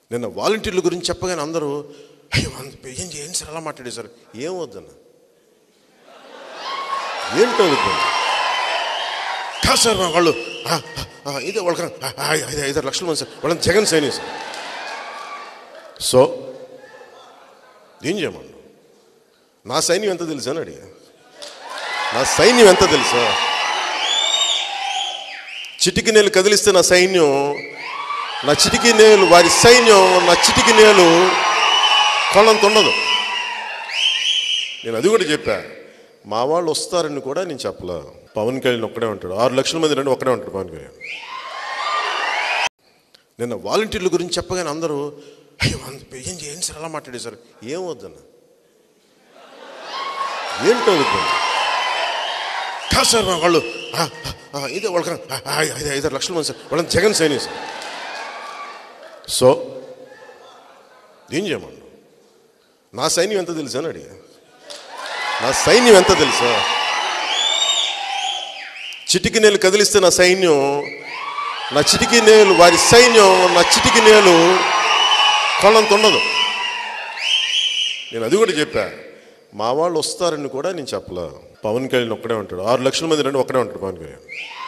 నిన్న వాలంటీర్ల గురించి చెప్పగానే అందరూ అయ్యో అంత- ఏం ఏం సార్ అలా మాట్లాడేశారు ఏం వద్దన్న ఏంటో వద్దన్న కాదు సార్ మా వాళ్ళు ఆ, ఆ, ఆ, ఇదే వాళ్ళకి ఆ, ఆ, ఐదు ఐదారు లక్షల మంది సార్ వాళ్ళని జగన్ సైని సార్ సో ఏం చేయమన్నా నా సైన్యం ఎంత తెలుసా అని అడిగా నా సైన్యం ఎంత తెలుసా చిటికి నేలు కదిలిస్తే నా సైన్యం నా చిటికి నేలు వారి సైన్యం నా చిటికి నేలు కొనంత ఉండదు నేను అది కూడా చెప్పా మా వాళ్ళు వస్తారని కూడా నేను చెప్పలా పవన్ కళ్యాణ్ ఒక్కడే ఉంటాడు ఆరు లక్షల మంది రండి ఒక్కడే ఉంటాడు పవన్ కళ్యాణ్ నిన్న వాలంటీర్ల గురించి చెప్పగానే అందరూ అయ్యో అంత- ఏం ఏం సార్ అలా మాట్లాడేశారు ఏం వద్దన్న ఏంటో వద్దన్న కాదు సార్ మా వాళ్ళు ఆ, ఆ, ఆ, ఇదే వాళ్ళకి ఆ, ఆ, ఐదు ఐదారు లక్షల మంది సార్ వాళ్ళని జగన్ సైని సార్ సో ఏం చేయమన్నా నా సైన్యం ఎంత తెలుసా అని అడిగా నా సైన్యం ఎంత తెలుసా చిటికి నేలు కదిలిస్తే నా సైన్యం నా చిటికి నేలు వారి సైన్యం నా చిటికి నేలు కొనంత ఉండదు నేను అది కూడా చెప్పా మా వాళ్ళు వస్తారని కూడా నేను చెప్పలా పవన్ కళ్యాణ్ ఒక్కడే ఉంటాడు ఆరు లక్షల మంది రండి ఒక్కడే ఉంటాడు పవన్ కళ్యాణ్